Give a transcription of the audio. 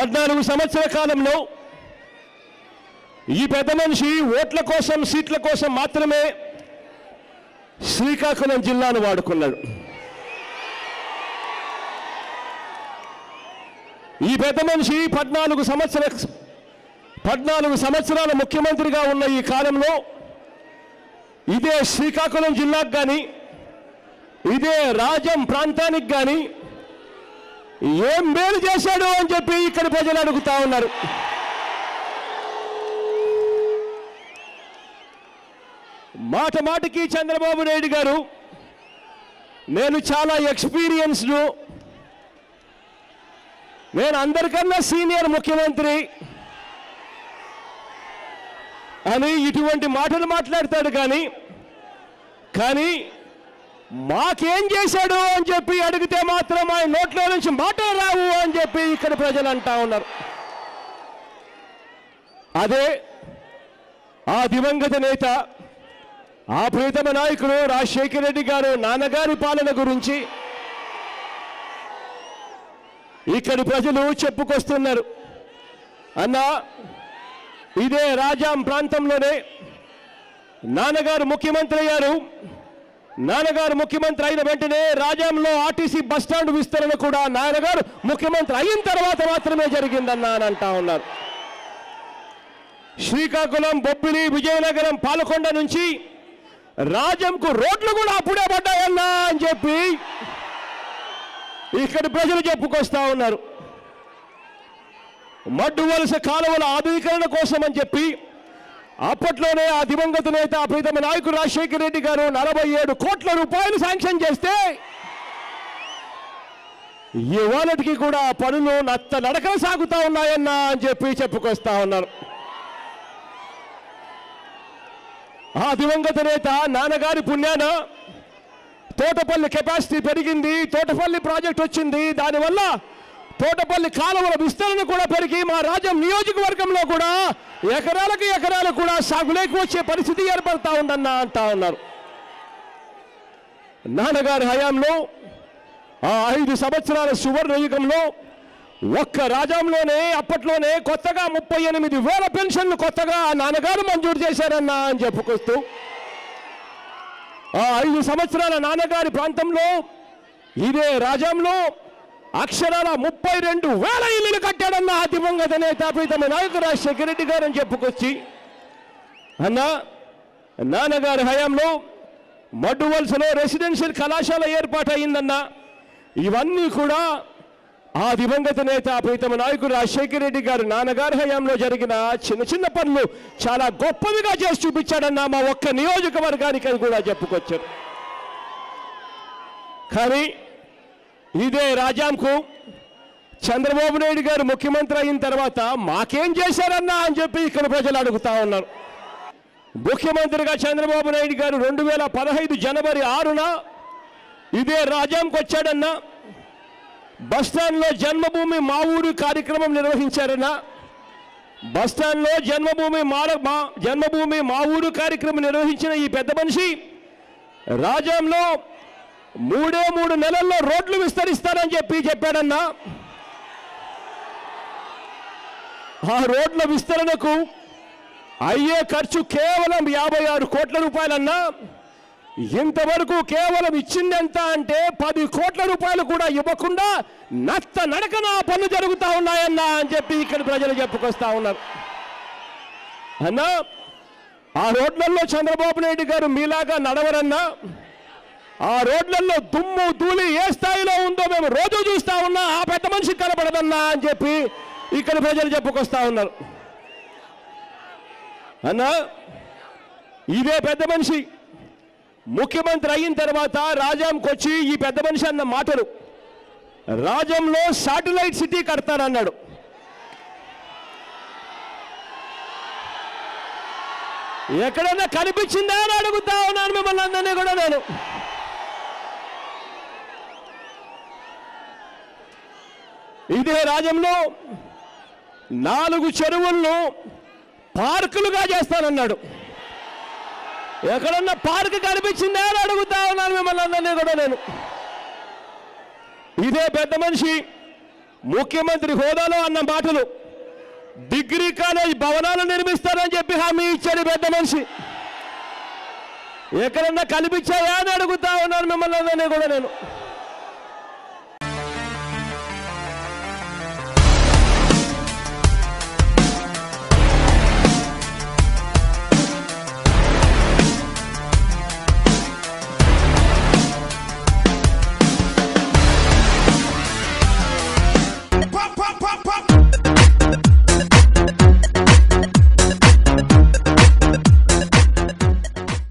పద్నాలుగు సంవత్సరాల కాలంలో ఈ పెద్ద మనిషి ఓట్ల కోసం సీట్ల కోసం మాత్రమే శ్రీకాకుళం జిల్లాను వాడుకున్నాడు ఈ పెద్ద మనిషి పద్నాలుగు సంవత్సర పద్నాలుగు సంవత్సరాల ముఖ్యమంత్రిగా ఉన్న ఈ కాలంలో ఇదే శ్రీకాకుళం జిల్లాకు కానీ ఇదే రాజం ప్రాంతానికి కానీ ఏం మేలు చేశాడు అని చెప్పి ఇక్కడ ప్రజలు అడుగుతా ఉన్నారు మాట మాటకి చంద్రబాబు నాయుడు గారు నేను చాలా ఎక్స్పీరియన్స్డ్ నేను అందరికన్నా సీనియర్ ముఖ్యమంత్రి అని ఇటువంటి మాటలు మాట్లాడతాడు కానీ కానీ మాకేం చేశాడు అని చెప్పి అడిగితే మాత్రం ఆయన నోట్లో నుంచి మాటలు రావు అని చెప్పి ఇక్కడ ప్రజలు అంటా ఉన్నారు అదే ఆ దివంగత నేత ఆ ప్రీతమ నాయకుడు రాజశేఖర రెడ్డి గారు నాన్నగారి పాలన గురించి ఇక్కడి ప్రజలు చెప్పుకొస్తున్నారు అన్నా ఇదే రాజాం ప్రాంతంలోనే నాన్నగారు ముఖ్యమంత్రి అయ్యారు నాన్నగారు ముఖ్యమంత్రి అయిన వెంటనే రాజాంలో ఆర్టీసీ బస్ స్టాండ్ విస్తరణ కూడా నాన్నగారు ముఖ్యమంత్రి అయిన తర్వాత మాత్రమే జరిగిందన్నా అని అంటా ఉన్నారు శ్రీకాకుళం బొబ్బిలి విజయనగరం పాలకొండ నుంచి రాజంకు రోడ్లు కూడా అప్పుడే పడ్డాయన్నా అని చెప్పి ఇక్కడి ప్రజలు చెప్పుకొస్తా ఉన్నారు మడ్డు వలస కాలువల ఆధునీకరణ కోసం అని చెప్పి అప్పట్లోనే ఆ దివంగత నేత ఆ ప్రీతమ నాయకుడు రాజశేఖర రెడ్డి గారు నలభై ఏడు కోట్ల రూపాయలు శాంక్షన్ చేస్తే ఇవాళకి కూడా ఆ పనులు నత్త నడకలు సాగుతా ఉన్నాయన్నా అని చెప్పి చెప్పుకొస్తా ఉన్నారు ఆ దివంగత నేత నాన్నగారి పుణ్యాన తోటపల్లి కెపాసిటీ పెరిగింది తోటపల్లి ప్రాజెక్ట్ వచ్చింది దానివల్ల తోటపల్లి కాలువల విస్తరణ కూడా పెరిగి మా రాజ్యం నియోజకవర్గంలో కూడా ఎకరాలకు ఎకరాలకు కూడా సాగులేకి వచ్చే పరిస్థితి ఏర్పడతా ఉందన్న అంటా ఉన్నారు నాన్నగారి హయాంలో ఆ ఐదు సంవత్సరాల సువర్ణ యుగంలో ఒక్క రాజ్యంలోనే అప్పట్లోనే కొత్తగా ముప్పై ఎనిమిది వేల పెన్షన్లు కొత్తగా ఆ నాన్నగారు మంజూరు చేశారన్నా అని చెప్పుకొస్తూ ఆ ఐదు సంవత్సరాల నాన్నగారి ప్రాంతంలో ఇదే రాజ్యంలో అక్షరాల ముప్పై రెండు వేల ఇల్లులు కట్టాడన్న ఆ దివంగత నేత ప్రీతమ నాయకుడు రాజశేఖర రెడ్డి గారు అని చెప్పుకొచ్చి అన్న నాన్నగారి హయాంలో మడ్డు వలసలో రెసిడెన్షియల్ కళాశాల ఏర్పాటు అయిందన్న ఇవన్నీ కూడా ఆ దివంగత నేత ప్రీతమ నాయకుడు రాజశేఖర రెడ్డి గారు నాన్నగారి హయాంలో జరిగిన చిన్న చిన్న పనులు చాలా గొప్పవిగా చేసి చూపించాడన్న మా ఒక్క నియోజకవర్గానికి అని కూడా చెప్పుకొచ్చారు కానీ ఇదే రాజాంకు చంద్రబాబు నాయుడు గారు ముఖ్యమంత్రి అయిన తర్వాత మాకేం చేశారన్నా అని చెప్పి ఇక్కడ ప్రజలు అడుగుతా ఉన్నారు ముఖ్యమంత్రిగా చంద్రబాబు నాయుడు గారు రెండు వేల పదహైదు జనవరి ఆరున ఇదే రాజాంకు వచ్చాడన్నా బస్టాండ్లో జన్మభూమి మా ఊరు కార్యక్రమం నిర్వహించారన్న బస్టాండ్లో జన్మభూమి మా మా జన్మభూమి మా ఊరు కార్యక్రమం నిర్వహించిన ఈ పెద్ద మనిషి రాజాంలో మూడే మూడు నెలల్లో రోడ్లు విస్తరిస్తారని చెప్పి చెప్పాడన్నా ఆ రోడ్ల విస్తరణకు అయ్యే ఖర్చు కేవలం యాభై ఆరు కోట్ల రూపాయలన్నా ఇంతవరకు కేవలం ఇచ్చింది ఎంత అంటే పది కోట్ల రూపాయలు కూడా ఇవ్వకుండా నత్త నడకన ఆ పనులు జరుగుతా ఉన్నాయన్నా అని చెప్పి ఇక్కడ ప్రజలు చెప్పుకొస్తా ఉన్నారు అన్నా ఆ రోడ్లలో చంద్రబాబు నాయుడు గారు మీలాగా నడవరన్నా ఆ రోడ్లలో దుమ్ము ధూళి ఏ స్థాయిలో ఉందో మేము రోజు చూస్తా ఉన్నా ఆ పెద్ద మనిషి కనపడదన్నా అని చెప్పి ఇక్కడ ప్రజలు చెప్పుకొస్తా ఉన్నారు అన్నా ఇదే పెద్ద మనిషి ముఖ్యమంత్రి అయిన తర్వాత రాజాంకి వచ్చి ఈ పెద్ద మనిషి అన్న మాటలు రాజంలో శాటిలైట్ సిటీ కడతానన్నాడు ఎక్కడన్నా కనిపించిందా అని అడుగుతా ఉన్నాను మిమ్మల్ని అందరినీ కూడా నేను ఇదే రాజ్యంలో నాలుగు చెరువులను పార్కులుగా చేస్తానన్నాడు ఎక్కడన్నా పార్క్ కనిపించిందా అని అడుగుతా ఉన్నాను మిమ్మల్ని అందరినీ కూడా నేను ఇదే పెద్ద మనిషి ముఖ్యమంత్రి హోదాలో అన్న మాటలు డిగ్రీ కాలేజ్ భవనాలు నిర్మిస్తారని చెప్పి హామీ ఇచ్చాడు పెద్ద మనిషి ఎక్కడన్నా కనిపించాయా అని అడుగుతా ఉన్నాను మిమ్మల్ని అందరినీ కూడా నేను